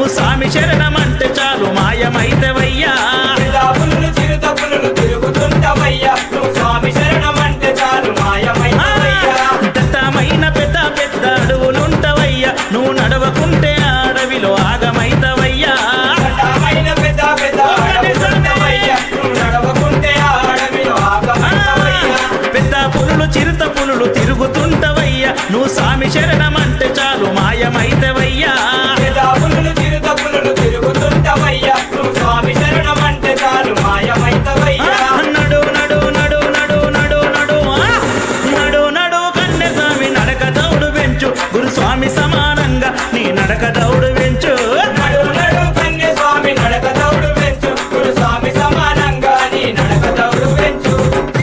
నువ్వు స్వామి శరణమంటే చాలు మాయమైతవయ్యా పితాపులు చిరుతపులు తిరుగుతుంటవయ్యా నువ్వు స్వామి శరణమంటే చాలు మాయమైనవయ్యా దట్టమైన పెద్ద పెద్ద అడవులుంటవయ్యా నువ్వు నడవకుంటే అడవిలో ఆగమైతవయ్యా దట్టమైన పెద్ద పెద్ద అడవులుంటవయ్యా నువ్వు నడవకుంటే ఆ అడవిలో ఆగమైనవయ్యా పెద్ద పులులు చిరుత పులులు తిరుగుతుంటవయ్యా నువ్వు స్వామి శరణమంటే చాలు మాయమైతవయ్యా పితాపులు చిరుతపులు తిరుగుతుంటవయ్యా నువ్వు స్వామి శరణమంటే చాలు మాయమైనవయ్యా నడు నడు నడు నడు నడు నడు ఆ! నడు నడు కన్నె స్వామి నడక దౌడు వెంచు గురుస్వామి సమానంగా నీ నడక దౌడు వెంచు నడు నడు కన్య స్వామి నడక దౌడు పెంచు గురు స్వామి సమానంగా నీ నడక దౌడు పెంచు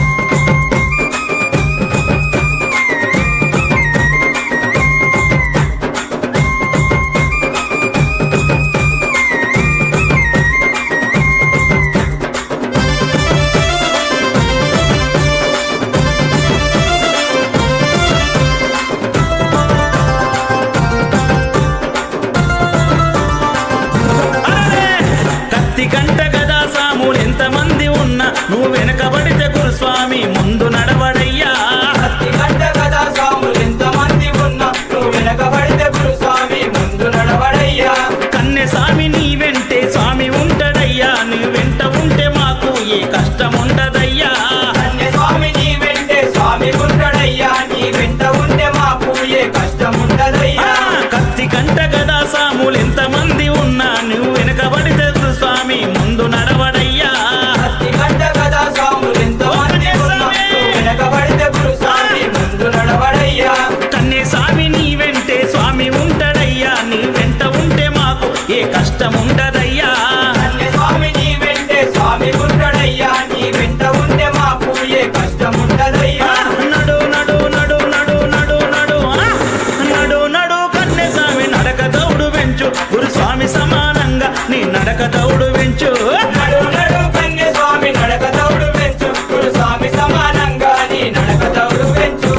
అరే! కత్తి గంట గదా సాములు ఎంతమంది ఉన్నా నువ్వు వెనకబడితే గురుస్వామి ముందు నడవడయ్యా అతి గంట కదా స్వాములు ఎంతమంది ఉన్నా నువ్వు వెనకబడితే గురు స్వామి ముందు నడవడయ్యా కన్నె స్వామి నీ వెంటే స్వామి ఉంటడయ్యా నీ వెంట ఉంటే మాకు ఏ కష్టం ఉండదయ్యా కన్య స్వామి నీ వెంటే స్వామి ఉంటాడయ్యా నీ వెంట ఉంటే మాకు ఏ కష్టం ఉండదయ్యా ఆ, కత్తి కంట గదా సాములు ఎంతమంది ఉన్నా నువ్వు వెనకబడితే స్వామి ముందు నడవడయ్యా అతి గంట కదా స్వాములు ఎంతమంది ఉన్నా నువ్వు వెనకబడితే గురు స్వామి ముందు నడవడయ్యా కన్నే స్వామి నీ వెంటే స్వామి ఉంటడయ్యా నీ వెంట ఉంటే మాకు ఏ కష్టం ఉండదయ్యా కన్య స్వామి నీ వెంటే స్వామి ఉంటాడయ్యా నీ వెంట ఉంటే మాకు ఏ కష్టం ఉండదయ్యా ఆ, నడు నడు నడు నడు నడు నడు ఆ, నడు నడు కన్నే స్వామి నడక దౌడు వెంచు గురుస్వామి సమానంగా నీ నడక దౌడు వెంచు నడు నడు కన్య స్వామి నడక దౌడు పెంచు గురు స్వామి సమానంగా నీ నడక దౌడు పెంచు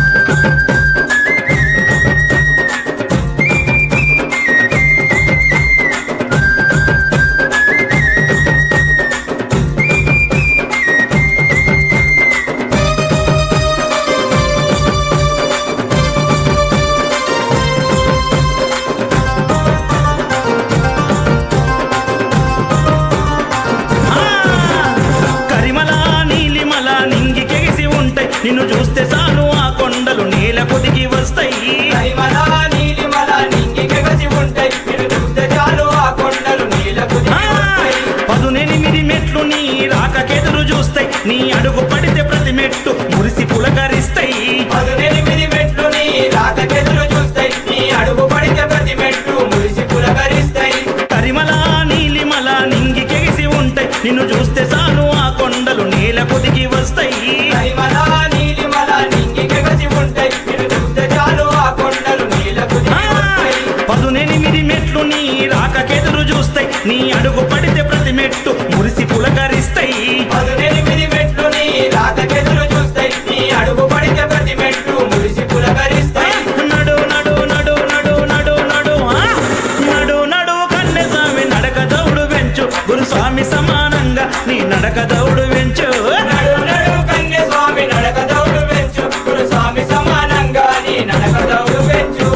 ఆ, కరిమల నీలిమల నింగికెగిసి ఉంటాయి నిన్ను చూస్తే చాలు ఆ కొండలు నేల కొదిగి వస్తాయి కరిమల నీలిమల నింగి గగసి ఉంటాయి నిన్ను చూస్తే చాలు ఆ కొండలు నీలకు ఆ, పదునెనిమిది మెట్లు నీ రాకకెదురు చూస్తాయి నీ అడుగు పడితే ప్రతి మెట్టు మురిసి పులకరిస్తాయి పదునెనిమిది మెట్లు నీ రాకకెదురు చూస్తాయి నీ అడుగు పడితే ప్రతి మెట్టు మురిసి పులకరిస్తాయి కరిమల నీలిమల నింగికెగిసి ఉంటాయి నిన్ను చూస్తే చాలు ఆ కొండలు నేల కొదిగి వస్తాయి కరిమల నీలిమల నింగి గగసి ఉంటాయి నిన్ను చూస్తే చాలు ఆ కొండలు నీలకు ఆ, పదునెనిమిది మెట్లు నీ రాకకెదురు చూస్తాయి నీ అడుగు పడితే ప్రతి మెట్టు మురిసి పులకరిస్తాయి పదునెనిమిది మెట్లు నీ రాకకెదురు చూస్తాయి నీ అడుగు పడితే ప్రతి మెట్టు మురిసి పులకరిస్తాయి నడు నడు నడు నడు నడు నడు ఆ! నడు నడు కన్నె స్వామి నడక దౌడు వెంచు గురుస్వామి సమానంగా నీ నడక దౌడు వెంచు నడు నడు కన్య స్వామి నడక దౌడు పెంచు గురు స్వామి సమానంగా నీ నడక దౌడు పెంచు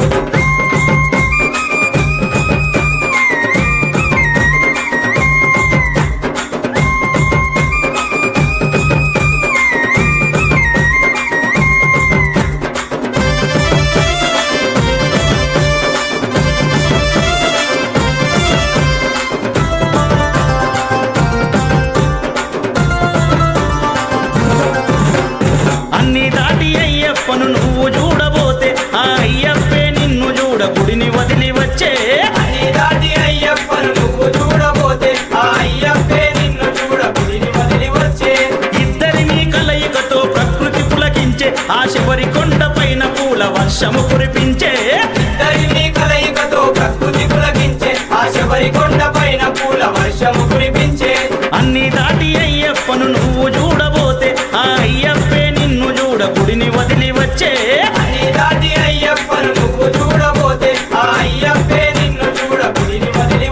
అన్ని దాటి అయ్యప్పను నువ్వు చూడబోతే ఆ అయ్యప్పే నిన్ను చూడ గుడిని వదిలి వచ్చే అన్ని దాటి అయ్యప్పను నువ్వు చూడబోతే ఆ అయ్యప్పే నిన్ను చూడ గుడిని వదిలి వచ్చే ఇద్దరిని కలయికతో ప్రకృతి పులకించే ఆ శబరి కొండ పైన పూల వర్షము కురిపించే ఇద్దరిని కలయికతో ప్రకృతి పులకించే ఆ శబరి కొండ పైన పూల వర్షము కురిపించే అన్ని దాటి అయ్యప్పను నువ్వు చూడబోతే ఆ అయ్యప్పే నిన్ను చూడ గుడిని వదిలి వచ్చే అన్ని దాటి అయ్యప్పను నువ్వు చూడబోతే ఆ అయ్యప్పే నిన్ను చూడ గుడిని వదిలి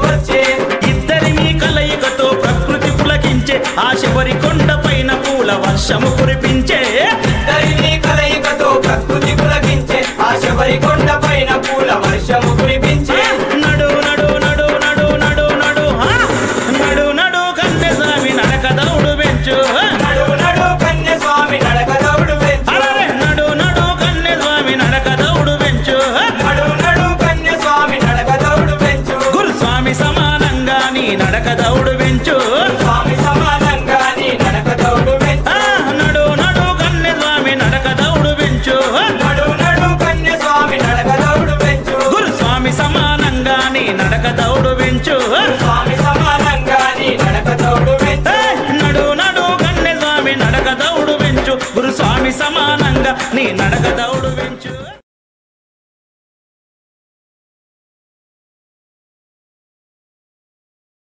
కొండ పైన పూల వర్షము కురిపించే ఇద్దరిని కలయికతో ప్రకృతి పులకించే ఆ శబరి కొండ